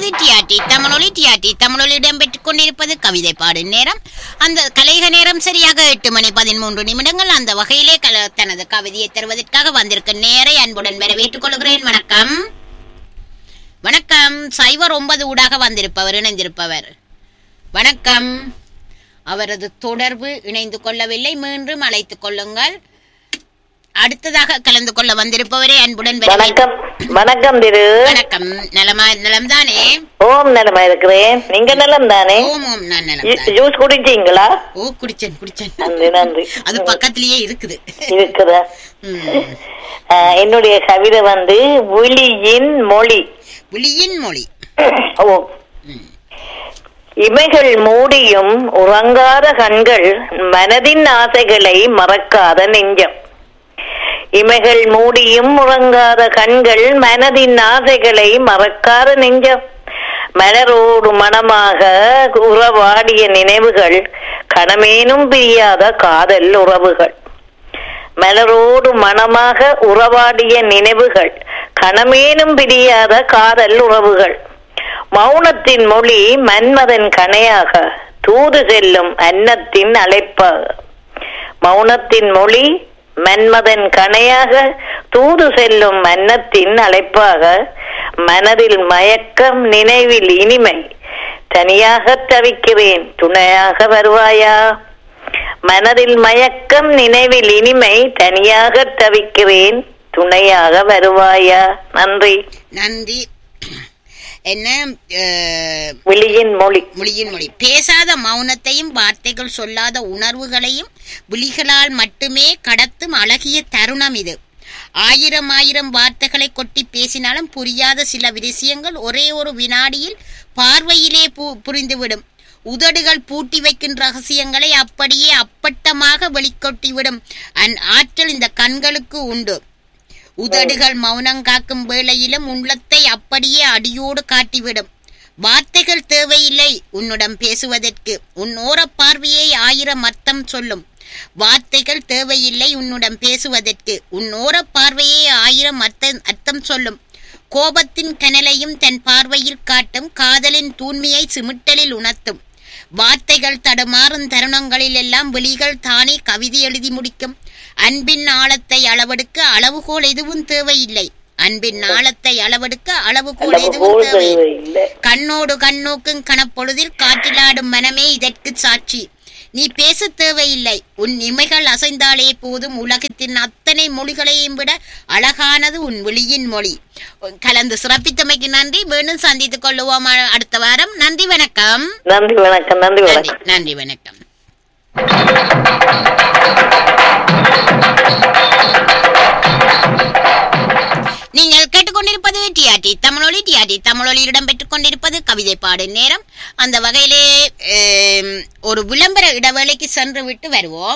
கொண்டிருப்பது டிஆர்டி தமிழொலி டிஆர்டி தமிழொலி இடம்பெற்றுக் கொண்டிருப்பது கவிதை பாடும் நேரம் அந்த கலைக நேரம் சரியாக எட்டு மணி பதிமூன்று நிமிடங்கள் அந்த வகையிலே கல தனது கவிதையை தருவதற்காக வந்திருக்க நேரை அன்புடன் வரவேற்றுக் கொள்கிறேன் வணக்கம் வணக்கம் சைவர் ஒன்பது ஊடாக வந்திருப்பவர் இணைந்திருப்பவர் வணக்கம் அவரது தொடர்பு இணைந்து கொள்ளவில்லை மீண்டும் அழைத்துக் கொள்ளுங்கள் அடுத்ததாக கலந்து கொள்ள வந்திருப்பவரே அன்புடன் வரவேற்று- வணக்கம் வணக்கம் திரு வணக்கம் நலமா நலம்தானே ஓம் நலமா இருக்கிறேன் நீங்க நலம் தானே ஓம் ஓம் நான் நலம் ஜூ- ஜூஸ் குடிச்சீங்களா ஓ குடிச்சேன் குடிச்சேன் நன்றி நன்றி அது பக்கத்திலேயே இருக்குது இருக்குதா ம். ஆஹ், என்னுடைய கவிதை வந்து விழியின் மொழி விழியின் மொழி ஓ இமைகள் மூடியும் உறங்காத கண்கள் மனதின் ஆசைகளை மறக்காத நெஞ்சம் இமைகள் மூடியும் உறங்காத கண்கள் மனதின் ஆசைகளை மறக்காத நெஞ்சம் மலரோடு மனமாக உறவாடிய நினைவுகள் கணமேனும் பிரியாத காதல் உறவுகள் மலரோடு மனமாக உறவாடிய நினைவுகள் கணமேனும் பிரியாத காதல் உறவுகள் மௌனத்தின் மொழி மன்மதன் கணையாக தூது செல்லும் அன்னத்தின் அழைப்பாக மௌனத்தின் மொழி மன்மதன் கணையாக தூது செல்லும் அன்னத்தின் அழைப்பாக மனதில் மயக்கம் நினைவில் இனிமை தனியாக தவிக்கிறேன் துணையாக வருவாயா மனதில் மயக்கம் நினைவில் இனிமை தனியாக தவிக்கிறேன் துணையாக வருவாயா நன்றி நன்றி என்ன அஹ், விழியின் மொழி மொழியின் மொழி பேசாத மௌனத்தையும் வார்த்தைகள் சொல்லாத உணர்வுகளையும் விழிகளால் மட்டுமே கடத்தும் அழகிய தருணம் இது ஆயிரம் ஆயிரம் வார்த்தைகளை கொட்டி பேசினாலும் புரியாத சில விஷயங்கள் ஒரே ஒரு வினாடியில் பார்வையிலே பு- புரிந்துவிடும் உதடுகள் பூட்டி வைக்கும் ரகசியங்களை அப்படியே அப்பட்டமாக வெளிக்கொட்டிவிடும் அந் ஆற்றல் இந்த கண்களுக்கு உண்டு உதடுகள் மௌனம் காக்கும் வேளையிலும் உள்ளத்தை அப்படியே அடியோடு காட்டிவிடும் வார்த்தைகள் தேவையில்லை உன்னுடன் பேசுவதற்கு உன் ஓரப் பார்வையை ஆயிரம் அர்த்தம் சொல்லும் வார்த்தைகள் தேவையில்லை உன்னுடன் பேசுவதற்கு உன் ஓரப் பார்வையை ஆயிரம் அர்த்தம் அர்த்தம் சொல்லும் கோபத்தின் கனலையும் தன் பார்வையில் காட்டும் காதலின் தூய்மையை சிமிட்டலில் உணர்த்தும் வார்த்தைகள் தடுமாறும் தருணங்களில் எல்லாம் விழிகள் தானே கவிதை எழுதி முடிக்கும் அன்பின் ஆழத்தை அளவெடுக்க அளவுகோல் எதுவும் தேவையில்லை அன்பின் ஆழத்தை அளவெடுக்க அளவுகோல் எதுவும் அளவுகோல் தேவையில்லை தேவையில்லை கண்ணோடு கண்ணோக்கும் கணப்பொழுதில் காற்றிலாடும் மனமே இதற்கு சாட்சி நீ பேச தேவையில்லை உன் இமைகள் அசைந்தாலே போதும் உலகத்தின் அத்தனை மொழிகளையும் விட அழகானது உன் விழியின் மொழி கலந்து சிறப்பித்தமைக்கு நன்றி மீண்டும் சந்தித்துக் கொள்ளுவோம் அ- அடுத்த வாரம் நன்றி வணக்கம் நன்றி வணக்கம் நன்றி நன்றி வணக்கம் நன்றி வணக்கம் நீங்கள் கேட்டுக்கொண்டிருப்பது டிஆர்டி தமிழொலி டிஆர்டி தமிழொலியில் இடம்பெற்றுக் கொண்டிருப்பது கவிதை பாடு நேரம் அந்த வகையிலே ஏம், ஒரு விளம்பர இடைவேளைக்கு சென்று விட்டு வருவோம்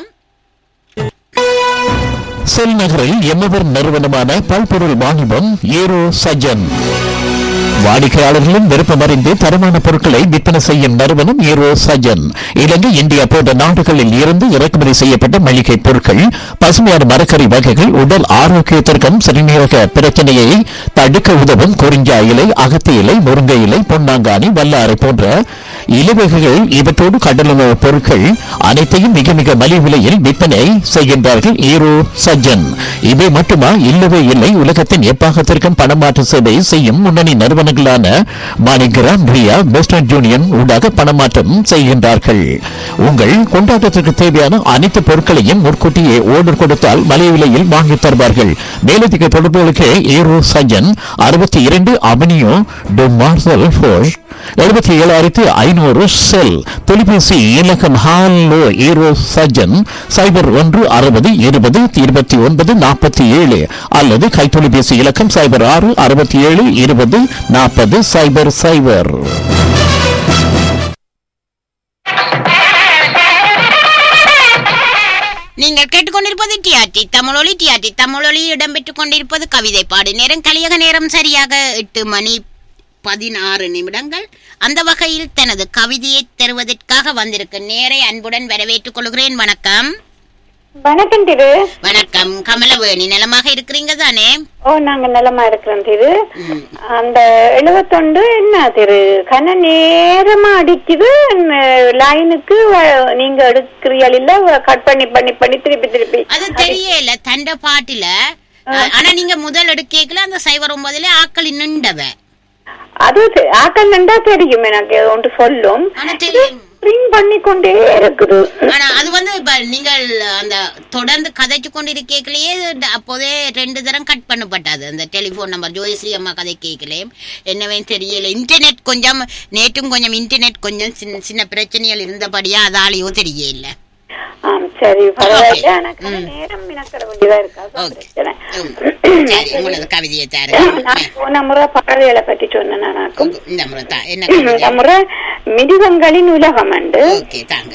செல் நகரில் எம்மவர் நிறுவனமான பல்பொருள் வாணிபம் ஏரோ சஜன் வாடிக்கையாளர்களின் விருப்பமறிந்து தரமான பொருட்களை விற்பனை செய்யும் நிறுவனம் ஏரோ சஜன் இலங்கை இந்தியா போன்ற நாடுகளில் இருந்து இறக்குமதி செய்யப்பட்ட மளிகை பொருட்கள் பசுமையான மரக்கறி வகைகள் உடல் ஆரோக்கியத்திற்கும் சிறுநீரக பிரச்சனையை தடுக்க உதவும் குறிஞ்சா இலை அகத்தி இலை முருங்கை இலை பொன்னாங்கானி வல்லாரை போன்ற இலவகைகள் இவற்றோடு கடலுணவு பொருட்கள் அனைத்தையும் மிக மிக மலிவு விலையில் விற்பனை செய்கின்றார்கள் ஈரோ சஜ்ஜன் இவை மட்டுமா இல்லவே இல்லை உலகத்தின் எப்பாகத்திற்கும் பணமாற்று சேவை செய்யும் முன்னணி நிறுவனங்களான மாணிகிராம் ரியா வெஸ்டர்ன் யூனியன் ஊடாக பணமாற்றம் செய்கின்றார்கள் உங்கள் கொண்டாட்டத்திற்கு தேவையான அனைத்து பொருட்களையும் முன்கூட்டியே ஓர்டர் கொடுத்தால் மலிவு விலையில் வாங்கித் தருவார்கள் மேலதிக தொடர்புகளுக்கு ஈரோ சஜ்ஜன் அறுபத்தி இரண்டு அவனியோ டு மார்சல் ஃபோஷ் எழுபத்தி ஏழாயிரத்தி ஐநூறு செல் தொலைபேசி இலக்கம் ஹாலோ ஈரோ சஜன் சைபர் ஒன்று அறுபது இருபது இருபத்தி ஒன்பது நாற்பத்தி ஏழு அல்லது கைத்தொலைபேசி இலக்கம் சைபர் ஆறு அறுபத்தி ஏழு இருபது நாற்பது சைபர் சைபர் நீங்கள் கேட்டுக்கொண்டிருப்பது டிஆர்டி தமிழொலி டிஆர்டி தமிழொலி இடம்பெற்றுக் கொண்டிருப்பது கவிதை பாடு நேரம் கலியக நேரம் சரியாக எட்டு மணி பதினாறு நிமிடங்கள் அந்த வகையில் தனது கவிதையை தருவதற்காக வந்திருக்க நேரை அன்புடன் வரவேற்றுக் கொள்கிறேன் வணக்கம் வணக்கம் திரு வணக்கம் கமலவேணி நலமாக இருக்கிறீங்க தானே ஓ நாங்க நலமா இருக்கிறோம் திரு ம். அந்த எழுபத்தொண்டு என்ன திரு கன நேரமா அடிக்குது ந- லைனுக்கு வ- நீங்க எடுக்கிறீர்கள் இல்ல கட் பண்ணி பண்ணி பண்ணி திருப்பி திருப்பி அது தெரியல தண்ட பாட்டுல அஹ், ஆனா நீங்க முதல் எடுக்கல அந்த சைவர் ஒன்பதுல ஆக்கள் நின்றவ அது தெ- ஆக்கள் நண்டா தெரியும் எனக்கு ஒன்று சொல்லும் ஆனா தெரியும் ரிங் பண்ணி கொண்டே இருக்குது ஆனா அது வந்து இப்ப நீங்கள் அந்த தொடர்ந்து கதைச்சு கொண்டு இருக்கேக்கலையே அப்போதே ரெண்டு தரம் கட் பண்ணப்பட்டது அந்த டெலிபோன் நம்பர் ஜோதிஸ்ரீ அம்மா கதை கேட்கலையே என்னவே தெரியல இன்டர்நெட் கொஞ்சம் நேற்றும் கொஞ்சம் இன்டர்நெட் கொஞ்சம் சின்ன சின்ன பிரச்சனைகள் இருந்தபடியா அதாலேயோ தெரியல ஆம் சரி பரவாயில்ல Okay. எனக்கு ம். நேரம் மினக்கிற வேண்டியதா இருக்கா அதான் Okay. பிரச்சனை. ம். சரி உங்களது கவிதையை தாருங்க நான் போன முறை பறவைகளை பற்றி சொன்னேன் நானாக்கும் இந்த முறை தான் என்ன இந்த கவிதை முறை மிருகங்களின் உலகம் உண்டு ஓகே தாங்க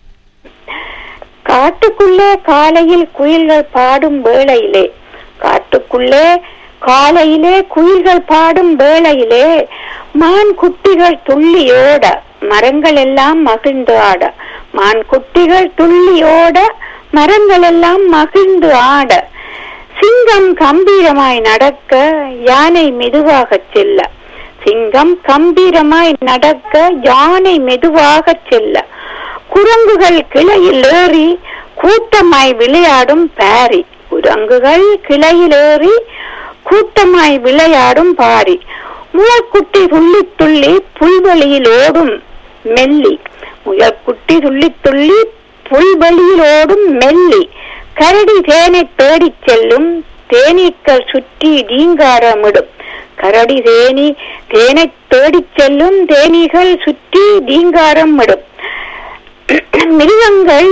காட்டுக்குள்ளே காலையில் குயில்கள் பாடும் வேளையிலே காட்டுக்குள்ளே காலையிலே குயில்கள் பாடும் வேளையிலே மான் குட்டிகள் துள்ளியோட மரங்கள் எல்லாம் மகிழ்ந்து ஆட மான் குட்டிகள் துள்ளியோட மரங்கள் எல்லாம் மகிழ்ந்து ஆட சிங்கம் கம்பீரமாய் நடக்க யானை மெதுவாகச் செல்ல சிங்கம் கம்பீரமாய் நடக்க யானை மெதுவாகச் செல்ல குரங்குகள் கிளையில் ஏறி கூட்டமாய் விளையாடும் பாரி குரங்குகள் கிளையில் ஏறி கூட்டமாய் விளையாடும் பாரி முயற்குட்டி துள்ளி துள்ளி புல்வெளியில் ஓடும் மெல்லி முயற்குட்டி துள்ளி துள்ளி புல்வெளியில் ஓடும் மெல்லி கரடி தேனை தேடிச் செல்லும் தேனீக்கள் சுற்றி ரீங்காரமிடும் கரடி தேனி தேனை தேடிச் செல்லும் தேனீகள் சுற்றி ரீங்காரம் விடும் மிருகங்கள்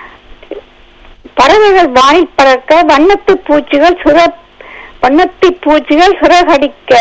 பறவைகள் வானில் பறக்க வண்ணத்து பூச்சிகள் சுர வண்ணத்து பூச்சிகள் சுரகடிக்க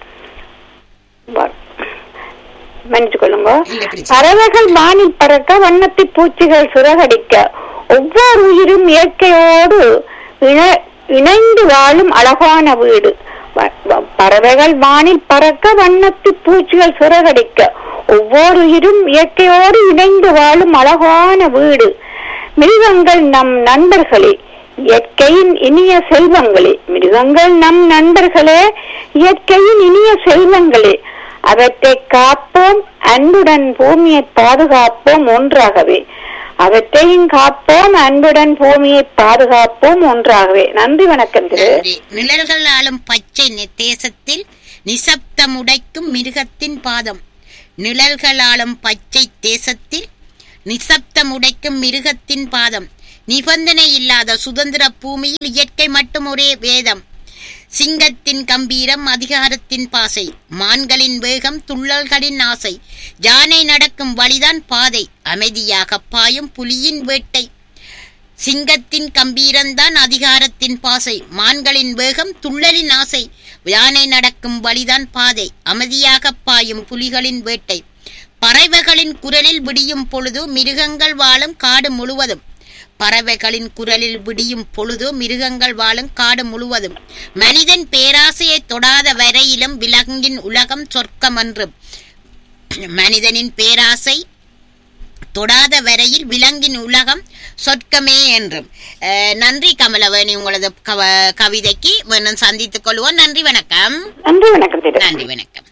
வ- மன்னிச்சு கொள்ளுங்க இல்ல, பிரச்சனை. பறவைகள் வானில் பறக்க வண்ணத்து பூச்சிகள் சுரகடிக்க ஒவ்வொரு உயிரும் இயற்கையோடு இண- இணைந்து வாழும் அழகான வீடு வ- வ- பறவைகள் வானில் பறக்க வண்ணத்து பூச்சிகள் சுரகடிக்க ஒவ்வொரு உயிரும் இயற்கையோடு இணைந்து வாழும் அழகான வீடு மிருகங்கள் நம் நண்பர்களே இயற்கையின் இனிய செல்வங்களே மிருகங்கள் நம் நண்பர்களே இயற்கையின் இனிய செல்வங்களே அவற்றை காப்போம் அன்புடன் பூமியை பாதுகாப்போம் ஒன்றாகவே அவற்றையும் காப்போம் அன்புடன் பூமியை பாதுகாப்போம் ஒன்றாகவே நன்றி வணக்கம் திரு நன்றி நிழல்கள் ஆளும் பச்சை நெ- தேசத்தில் நிசப்தமுடைக்கும் மிருகத்தின் பாதம் நிழல்கள் ஆளும் பச்சை தேசத்தில் நிசப்தமுடைக்கும் மிருகத்தின் பாதம் நிபந்தனை இல்லாத சுதந்திர பூமியில் இயற்கை மட்டும் ஒரே வேதம் சிங்கத்தின் கம்பீரம் அதிகாரத்தின் பாசை மான்களின் வேகம் துள்ளல்களின் ஆசை யானை நடக்கும் வழிதான் பாதை அமைதியாக பாயும் புலியின் வேட்டை சிங்கத்தின் கம்பீரம்தான் அதிகாரத்தின் பாசை மான்களின் வேகம் துள்ளலின் ஆசை யானை நடக்கும் வழிதான் பாதை அமைதியாக பாயும் புலிகளின் வேட்டை பறவைகளின் குரலில் விடியும் பொழுது மிருகங்கள் வாழும் காடு முழுவதும் பறவைகளின் குரலில் விடியும் பொழுது மிருகங்கள் வாழும் காடு முழுவதும் மனிதன் பேராசையை தொடாத வரையிலும் விலங்கின் உலகம் சொர்க்கமன்றும் மனிதனின் பேராசை தொடாத வரையில் விலங்கின் உலகம் சொர்க்கமே என்றும் அஹ், நன்றி கமலவேணி உங்களது கவ- கவிதைக்கு மீண்டும் சந்தித்துக் கொள்வோம் நன்றி வணக்கம் நன்றி வணக்கம் திரு நன்றி வணக்கம்